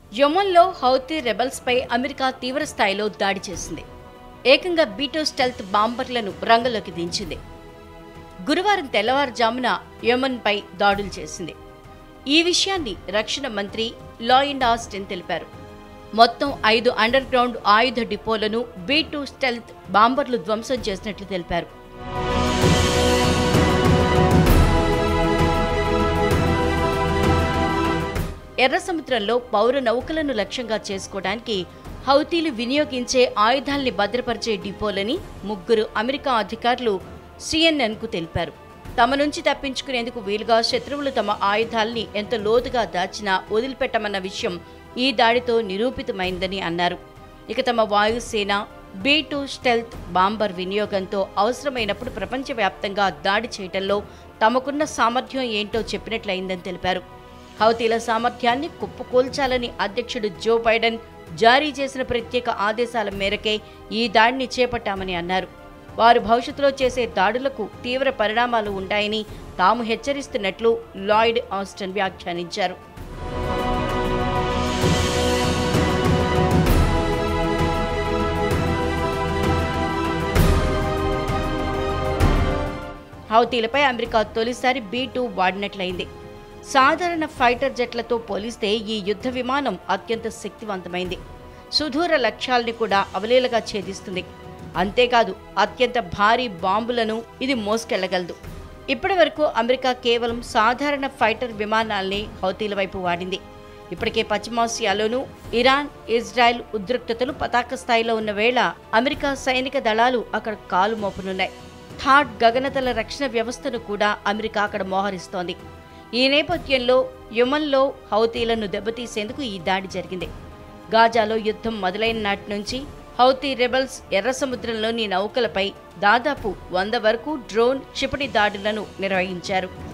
యమన్లో Houthi రెబల్స్పై America తీవ్ర స్థాయిలో దాడి చేసింది ఏకంగా బీటో స్టెల్త్ బాంబర్లను రంగంలోకి దించింది గురువారం తెల్లవారుజామున యమన్పై దాడులు చేసింది ఈ విషయాన్ని రక్షణ మంత్రి లాయిడ్ ఆస్టిన్ తెలిపారు మొత్తం ఐదు అండర్ గ్రౌండ్ ఆయుధ డిపోలను బీ టూ స్టెల్త్ బాంబర్లు ధ్వంసం చేసినట్లు తెలిపారు ఎర్ర సముద్రంలో పౌర నౌకలను లక్ష్యంగా చేసుకోవడానికి హౌతీలు వినియోగించే ఆయుధాల్ని భద్రపరిచే డిపోలని ముగ్గురు అమెరికా అధికారులు సిఎన్ఎన్కు తెలిపారు తమ నుంచి తప్పించుకునేందుకు వీలుగా శత్రువులు తమ ఆయుధాల్ని ఎంత లోతుగా దాచినా వదిలిపెట్టమన్న విషయం ఈ దాడితో నిరూపితమైందని అన్నారు ఇక తమ వాయుసేన బీ టూ స్టెల్త్ బాంబర్ వినియోగంతో అవసరమైనప్పుడు ప్రపంచవ్యాప్తంగా దాడి చేయడంలో తమకున్న సామర్థ్యం ఏంటో చెప్పినట్లయిందని తెలిపారు హౌతీల సామర్థ్యాన్ని కుప్పకూల్చాలని అధ్యక్షుడు జో బైడెన్ జారీ చేసిన ప్రత్యేక ఆదేశాల మేరకే ఈ దాడిని చేపట్టామని అన్నారు వారు భవిష్యత్తులో చేసే దాడులకు తీవ్ర పరిణామాలు ఉంటాయని తాము హెచ్చరిస్తున్నట్లు లాయిడ్ ఆస్టన్ వ్యాఖ్యానించారు హౌతీలపై అమెరికా తొలిసారి బీ టూ వాడినట్లయింది సాధారణ ఫైటర్ జెట్లతో పోలిస్తే ఈ యుద్ధ విమానం అత్యంత శక్తివంతమైంది సుదూర లక్ష్యాల్ని కూడా అవలీలగా ఛేదిస్తుంది అంతేకాదు అత్యంత భారీ బాంబులను ఇది మోసుకెళ్లగలదు ఇప్పటి వరకు అమెరికా కేవలం సాధారణ ఫైటర్ విమానాల్ని హౌతీల వైపు వాడింది ఇప్పటికే పశ్చిమాసియాలోనూ ఇరాన్ ఇజ్రాయెల్ ఉద్రిక్తతలు పతాక స్థాయిలో ఉన్న వేళ అమెరికా సైనిక దళాలు అక్కడ కాలు మోపనున్నాయి థాడ్ గగనతల రక్షణ వ్యవస్థను కూడా అమెరికా అక్కడ మోహరిస్తోంది ఈ నేపథ్యంలో యమన్లో హౌతీలను దెబ్బతీసేందుకు ఈ దాడి జరిగింది గాజాలో యుద్ధం మొదలైన నాటి నుంచి హౌతీ రెబల్స్ ఎర్ర సముద్రంలోని నౌకలపై దాదాపు వంద వరకు డ్రోన్ క్షిపణి దాడులను నిర్వహించారు